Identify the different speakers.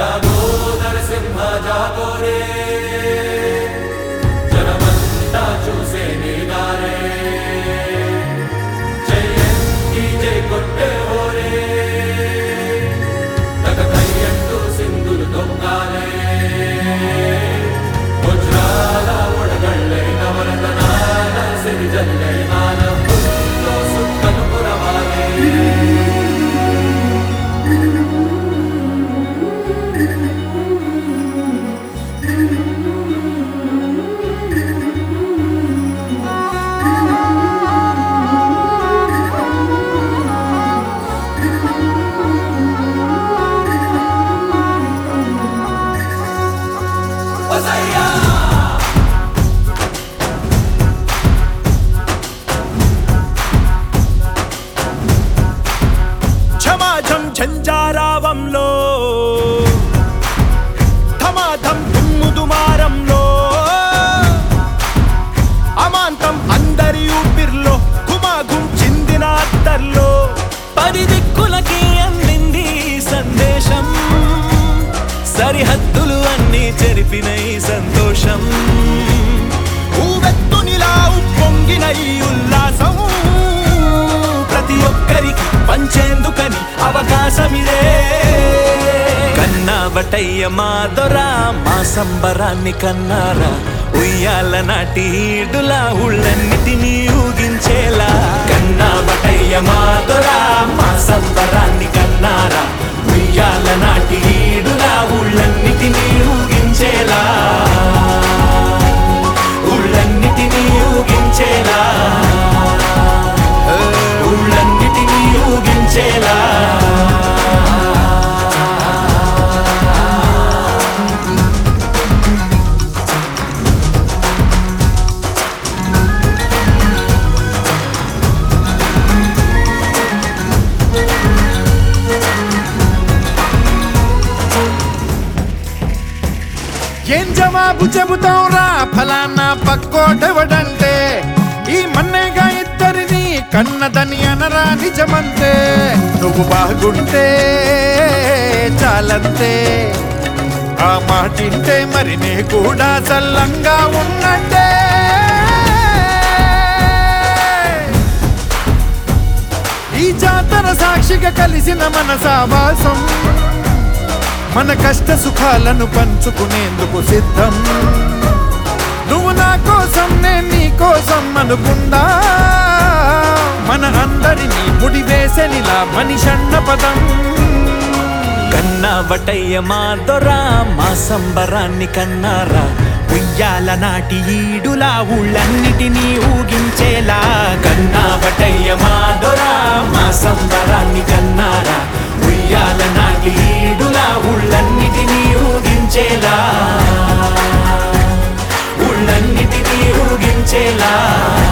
Speaker 1: జాగో నరసింహ జాగో రే జనమంతా చూసే నీదారే జయంతి జై కొట్టే హోరే తగ కయ్యంటూ సింధులు దొంగాలే వజ్రాల ఒడగళ్ళే నవరతనాల సిరిజల్లే మానవుల్లో సుక్కను పురవాలే
Speaker 2: క్షమాజం ఝంజారావంలో ధమాధం దుమ్ముదుమారంలో అమాంతం అందరి ఊపిర్లో గుమాగుం చిందిన అత్తర్లో పది దిక్కులకి అందింది ఈ సందేశం సరిహద్దులు అన్నీ చెరిపిన ఈ సంతోషం ఊవెత్తునిలా ఉప్పొంగిన ఈ ఉల్లాసం ప్రతి ఒక్కరికి పంచేందుకని అవకాశమిదే కన్నా బటయ్య మా దొరా మా సంబరాన్ని కన్నారా ఉయ్యాల నాటి ఈడులా ఉళ్ళన్నిటినీ ఊగించేలా కన్నా బటయ్య మా దొరా మా సంబరాన్ని కన్నారా ఉయ్యాల నాటి ఈడులా ఉళ్ళన్నిటినీ ఊగించేలా ఉళ్ళన్నిటినీ ఊగించేలా ఊళ్ళన్నిటినీ ఊగించేలా
Speaker 3: ఏం జవాబు చెబుతాం రా ఫలానా పక్కోటెవడంటే ఈ మన్నేగా ఇద్దరిని కన్నదని అనరా నిజమంతే నువ్వు బాగుంటే చాలంతే ఆ మాటింటే మరి నీ కూడా చల్లంగా ఉన్నట్టే ఈ జాతర సాక్షిగా కలిసిన మన సావాసం మన కష్ట సుఖాలను పంచుకునేందుకు సిద్ధం నువ్వు నా కోసం నేను నీ కోసం అనుకుందా మన అందరినీ ముడివేసనిలా మనిషన్న పదం
Speaker 2: కన్నా బటయ్య మా దొరా మా సంబరాన్ని కన్నారా ఉయ్యాల నాటి ఈడులా ఊళ్ళన్నిటినీ ఊగించేలా కన్నా బటయ్య మా దొరా మా సంబరాన్ని కన్నారా ఉయ్యాల నాటి ఈడులా ఊళ్ళన్నిటినీ ఊగించేలా ఊళ్ళన్నిటినీ ఊగించేలా